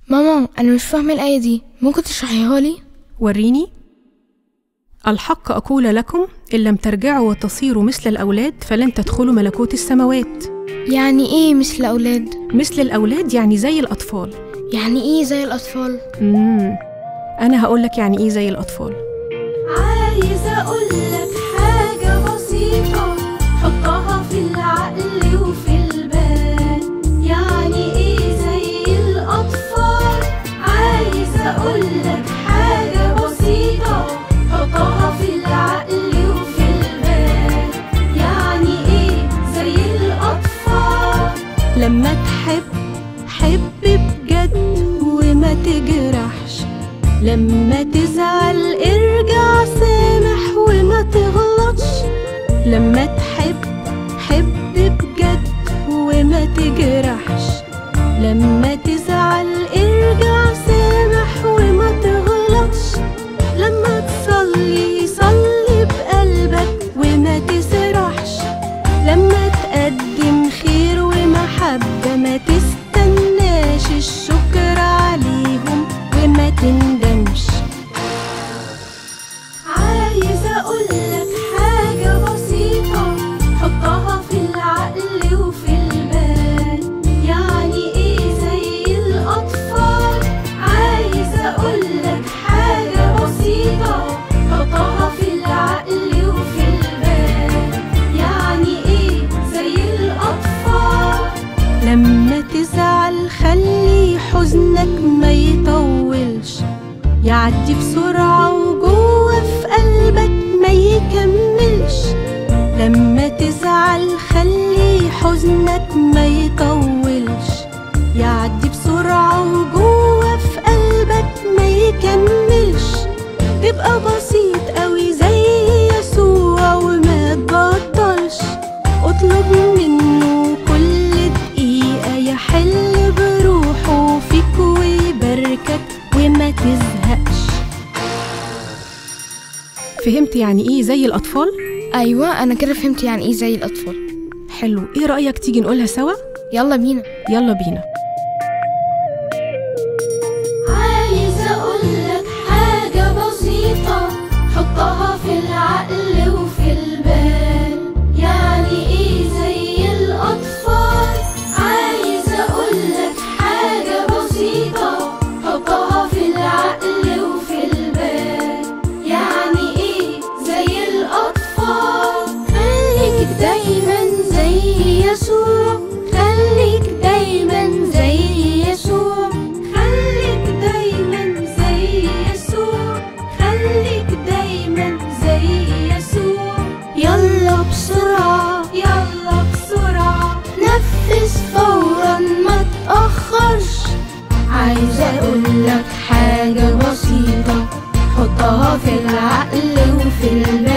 ماما أنا مش فاهمة الآية دي ممكن تشرحيها لي؟ وريني الحق أقول لكم إن لم ترجعوا وتصيروا مثل الأولاد فلن تدخلوا ملكوت السماوات يعني إيه مثل الأولاد؟ مثل الأولاد يعني زي الأطفال يعني إيه زي الأطفال؟ مم. أنا هقولك يعني إيه زي الأطفال عايزة أقولك حاجة بسيطة حطها في العقل وفي البال يعني إيه زي الأطفال عايزة أقولك حاجة بسيطة حطها في العقل وفي البال يعني إيه زي الأطفال لما تحب حب بجد وما تجرحش لما تزعل ارجع سامح وما تغلطش لما تحب حب بجد وما تجرحش لما تزعل ارجع سامح وما تغلطش لما تصلي صلي بقلبك وما تسرحش لما تقدم خير ومحبة ما تستناش الشكر عليهم وما تندمش عايزة أقولك حاجة بسيطة حطها في العقل وفي البال يعني إيه زي الأطفال عايزة أقولك حاجة بسيطة حطها في العقل وفي البال يعني إيه زي الأطفال لما تزعل خلي حزنك ما يطولش يعدي بسرعة وجوه في قلبك ما يكملش لما تزعل خلي حزنك ما يطولش يعدي بسرعة وجوه في قلبك ما يكملش تبقى بسيط قوي زي يسوع وما تبطلش اطلب منه كل دقيقة يحل بروحه فيك ويباركك وما تزهقش فهمت يعني إيه زي الأطفال؟ أيوة أنا كده فهمت يعني إيه زي الأطفال حلو إيه رأيك تيجي نقولها سوا؟ يلا بينا يلا بينا عايزة أقولك حاجة بسيطة حطها في العقل وفي البال يعني إيه زي الأطفال عايزة أقولك حاجة بسيطة حطها في العقل وفي البال يعني إيه زي الأطفال خليك دايما زي يسوع خليك دايما زي يسوع خليك دايما زي يسوع خليك دايما زي يسوع يلا بسرعة يلا بسرعة نفذ فورا ما تأخرش عايزة أقولك حاجة بسيطة حطها في العقل وفي البال